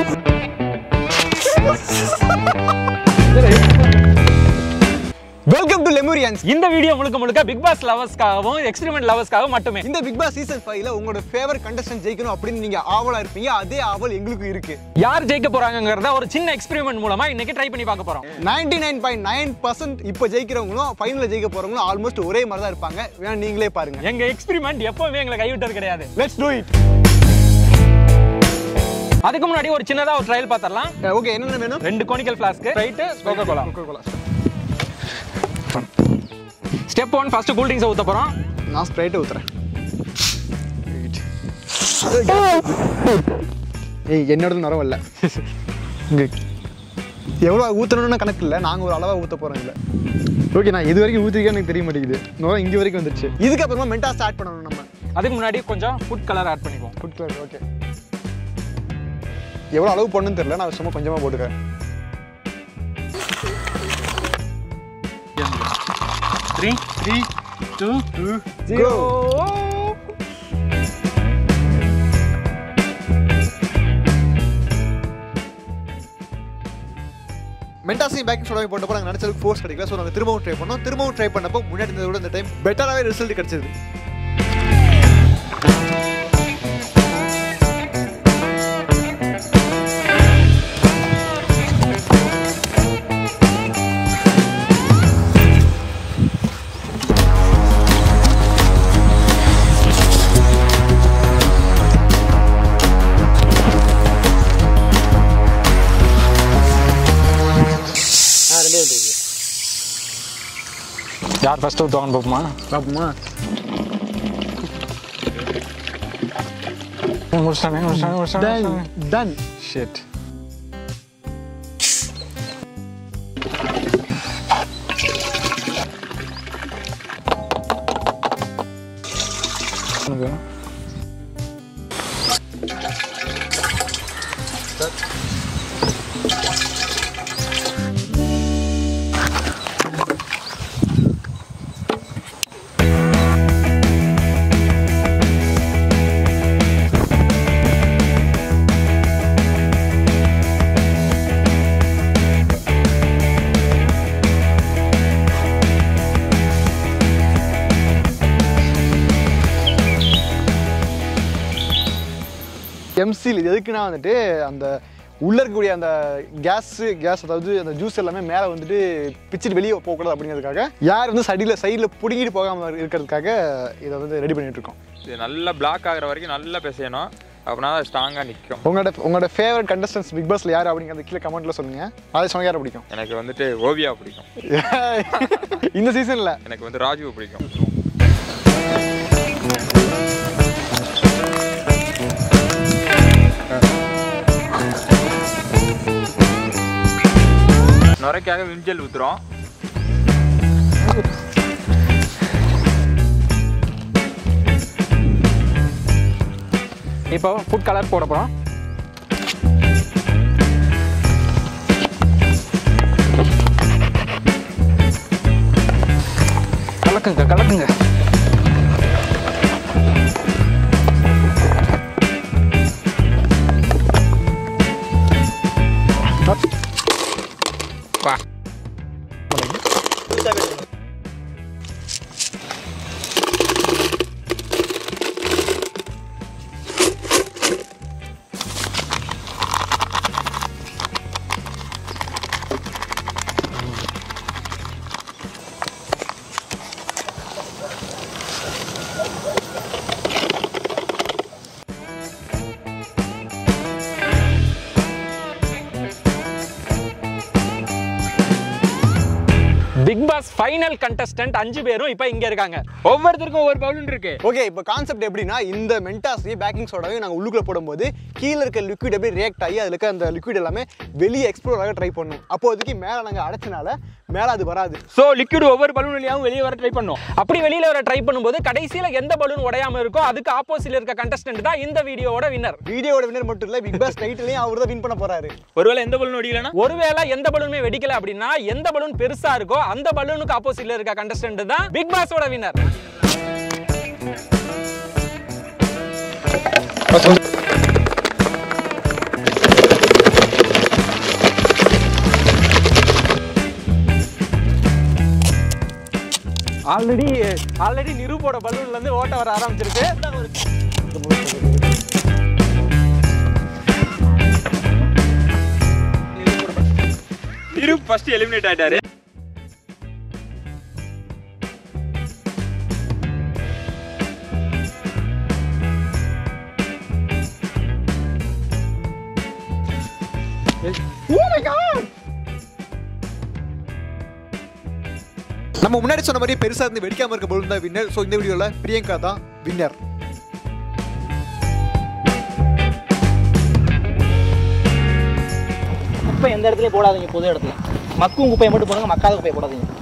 Welcome to லெமூரியன்ஸ் இந்த video முழுக்க முழுக்க பிக் பாஸ் லவர்ஸ்க்காகவும் எக்ஸ்பிரிமெண்ட் லவர்ஸ்க்காகவும் மட்டுமே இந்த பிக் பாஸ் சீசன் ஃபைவ்ல உங்களோட ஃபேவரட் கண்டஸ்டன்ட் ஜெயிக்கணும் அப்படின்னு நீங்க ஆவலா இருப்பீங்க அதே ஆவல் எங்களுக்கும் இருக்கு யார் ஜெயிக்க போறாங்கங்கிறத ஒரு சின்ன எக்ஸ்பெரிமெண்ட் மூலமா இன்னைக்கு ட்ரை பண்ணி பார்க்க போறோம் ninety nine point nine percent இப்போ ஜெயிக்கிறவங்களும் ஃபைனலில் ஜெயிக்க போறவங்களும் ஆல்மோஸ்ட் ஒரே மாதிரி தான் இருப்பாங்க வேணா நீங்களே பாருங்க எங்க எக்ஸ்பெரிமெண்ட் எப்பவுமே எங்களை கைவிட்டது கிடையாது லெட்ஸ் டூ இட் அதுக்கு முன்னாடி ஒரு சின்னதா ஒரு ட்ரையல் பார்த்தரலாம் ஓகே என்னென்ன வேணும் ரெண்டு conical flask right Coca Cola Coca-Cola. Step one first cool drinks ஊத்த போறோம் நான் ஸ்ப்ரைட்டை ஊத்துறேன் ஏய் என்னோட நரம் இல்லை எவ்வளோ ஊற்றணும்னு கணக்கு இல்லை நாங்கள் ஒரு அளவாக ஊற்ற போகிறோம் இல்லை ஓகே நான் இது வரைக்கும் ஊற்றிருக்கேன் எனக்கு தெரிய மாட்டேங்குது நுரம் இங்கே வரைக்கும் வந்துருச்சு இதுக்கப்புறமா மென்டா ஸ்டார்ட் பண்ணணும் நம்ம அதுக்கு முன்னாடி கொஞ்சம் ஃபுட் கலர் ஆட் பண்ணிக்குவோம் ஃபுட் கலர் ஓகே எவ்வளோ அளவு போடணும்னு தெரியல நான் சும்மா கொஞ்சமாக போட்டுக்கிறேன் த்ரீ த்ரீ டூ ஜீரோ மென்டாஸையும் பேக்கிங் சோடாவையும் போட்டப்போ நாங்கள் நினச்சதுக்கு ஃபோர்ஸ் கிடைக்கல ஸோ நாங்கள் திரும்பவும் ட்ரை பண்ணோம் திரும்பவும் ட்ரை பண்ணப்போ முன்னாடி இருந்ததை விட இந்த டைம் பெட்டராகவே ரிசல்ட் கிடைச்சது யார் ஃபர்ஸ்ட் ஊற்றுவாங்கன்னு பார்ப்போமா பார்ப்போமா முடிச்சிட்டானே முடிச்சிட்டானே முடிச்சிட்டானே டன் ஷிட் எம்சில் இது எதுக்குன்னா வந்துட்டு அந்த உள்ள இருக்கக்கூடிய அந்த கேஸ் கேஸ் அதாவது அந்த ஜூஸ் எல்லாமே மேலே வந்துட்டு பிச்சுட்டு வெளியே போகக்கூடாது அப்படிங்கிறதுக்காக யார் வந்து சைடில் சைடில் பிடுங்கிட்டு போகாமல் இருக்கிறதுக்காக இதை வந்து ரெடி பண்ணிட்டு இருக்கோம் இது நல்லா பிளாக் ஆகுற வரைக்கும் நல்லா பிசையணும் அப்படின்னா அது ஸ்ட்ராங்காக நிற்கும் உங்களோட உங்களோட ஃபேவரட் கண்டஸ்டன்ஸ் பிக் பாஸ்ல யார் அப்படிங்கிறத கீழே கமெண்ட்ல சொல்லுங்க அதை சொன்ன யாரை பிடிக்கும் எனக்கு வந்துட்டு ஓவியா பிடிக்கும் இந்த சீசன்ல எனக்கு வந்து ராஜுவை பிடிக்கும் நுரைக்காக விம்ஜல் ஊற்றுறோம் இப்போ ஃபுட் கலர் போட போகிறோம் கலக்குங்க கலக்குங்க பா பிக் பாஸ் ஃபைனல் கண்டஸ்டன்ட் அஞ்சு பேரும் இப்போ இங்க இருக்காங்க ஒவ்வொருத்தருக்கும் ஒவ்வொரு பவுல் இருக்கு ஓகே இப்போ கான்செப்ட் எப்படின்னா இந்த மென்டாஸையும் பேக்கிங் சோடாவையும் நாங்கள் உள்ளுக்குள்ள போடும்போது கீழே இருக்க லிக்விட் அப்படியே ரியாக்ட் ஆகி அதில் இருக்க அந்த லிக்விட் எல்லாமே வெளியே எக்ஸ்ப்ளோர் ஆக ட்ரை பண்ணும் அப்போதைக்கு மேலே நாங்கள் அடைச்சனால மேலே அது வராது ஸோ லிக்விட் ஒவ்வொரு பலூன் வழியாகவும் வெளியே வர ட்ரை பண்ணும் அப்படி வெளியில வர ட்ரை பண்ணும்போது கடைசியில எந்த பலூன் உடையாம இருக்கோ அதுக்கு ஆப்போசிட்ல இருக்க கண்டஸ்டன்ட் தான் இந்த வீடியோவோட வின்னர் வீடியோட வின்னர் மட்டும் இல்லை பிக் பாஸ் டைட்டிலையும் அவர் தான் வின் பண்ண போறாரு ஒருவேளை எந்த பலூன் ஒடிக்கலன்னா ஒருவேளை எந்த பலூனுமே வெடிக்கல அப்படின்னா எந்த பலூன் பெருசா இருக்கோ அந்த பலூனுக்கு ஆப்போசிட்ல இருக்க கண்டஸ்டன்ட் தான் பிக் பாஸோட வின்னர் ஆல்ரெடி ஆல்ரெடி நிருப்போட பலூன்ல இருந்து ஓட்ட வர ஆரம்பிச்சிருக்கு இரு ஃபர்ஸ்ட் எலிமினேட் ஆயிட்டாரு நம்ம முன்னாடி சொன்ன மாதிரி பெருசா இருந்து வெடிக்காம இருக்க பலூன் தான் வின்னர் ஸோ இந்த வீடியோல பிரியங்கா தான் வின்னர் குப்பை எந்த இடத்துலையும் போடாதீங்க பொது இடத்துல மக்கும் குப்பையை மட்டும் போடுங்க மக்காத குப்பையை போடாதீங்க